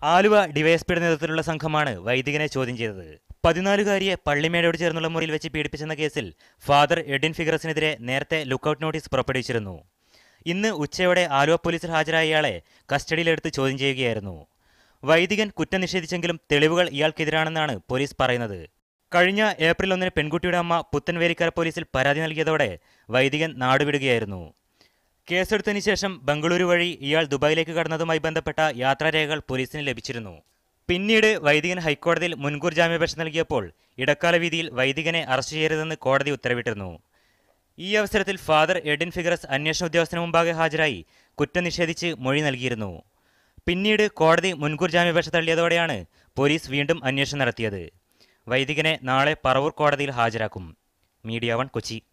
ആലുവ ഡിവൈഎസ്പിയുടെ നേതൃത്വത്തിലുള്ള സംഘമാണ് വൈദികനെ ചോദ്യം ചെയ്തത് പതിനാലുകാരിയെ പള്ളിമേടോട് ചേർന്നുള്ള മുറിയിൽ വെച്ച് പീഡിപ്പിച്ചെന്ന കേസിൽ ഫാദർ എഡിൻ ഫിഗറസിനെതിരെ നേരത്തെ ലുക്കൌട്ട് നോട്ടീസ് പുറപ്പെടുവിച്ചിരുന്നു ഇന്ന് ഉച്ചയോടെ ആലുവ പോലീസിൽ ഹാജരായ ഇയാളെ കസ്റ്റഡിയിലെടുത്ത് ചോദ്യം ചെയ്യുകയായിരുന്നു വൈദികൻ കുറ്റം നിഷേധിച്ചെങ്കിലും തെളിവുകൾ ഇയാൾക്കെതിരാണെന്നാണ് പോലീസ് പറയുന്നത് കഴിഞ്ഞ ഏപ്രിൽ ഒന്നിന് പെൺകുട്ടിയുടെ അമ്മ പുത്തൻവേലിക്കര പോലീസിൽ പരാതി നൽകിയതോടെ വൈദികൻ നാടുവിടുകയായിരുന്നു കേസെടുത്തതിന് ശേഷം ബംഗളൂരു വഴി ഇയാൾ ദുബായിലേക്ക് കടന്നതുമായി ബന്ധപ്പെട്ട യാത്രാരേഖകൾ പോലീസിന് ലഭിച്ചിരുന്നു പിന്നീട് വൈദികൻ ഹൈക്കോടതിയിൽ മുൻകൂർ ജാമ്യാപേക്ഷ നൽകിയപ്പോൾ ഇടക്കാല വിധിയിൽ വൈദികനെ അറസ്റ്റ് ചെയ്യരുതെന്ന് കോടതി ഉത്തരവിട്ടിരുന്നു ഈ അവസരത്തിൽ ഫാദർ എഡിൻ ഫിഗറസ് അന്വേഷണ ഉദ്യോഗസ്ഥന് മുമ്പാകെ ഹാജരായി കുറ്റം നിഷേധിച്ച് മൊഴി നൽകിയിരുന്നു പിന്നീട് കോടതി മുൻകൂർ ജാമ്യാപേക്ഷ തള്ളിയതോടെയാണ് പോലീസ് വീണ്ടും അന്വേഷണം നടത്തിയത് വൈദികനെ നാളെ പറവൂർ കോടതിയിൽ ഹാജരാക്കും മീഡിയ വൺ കൊച്ചി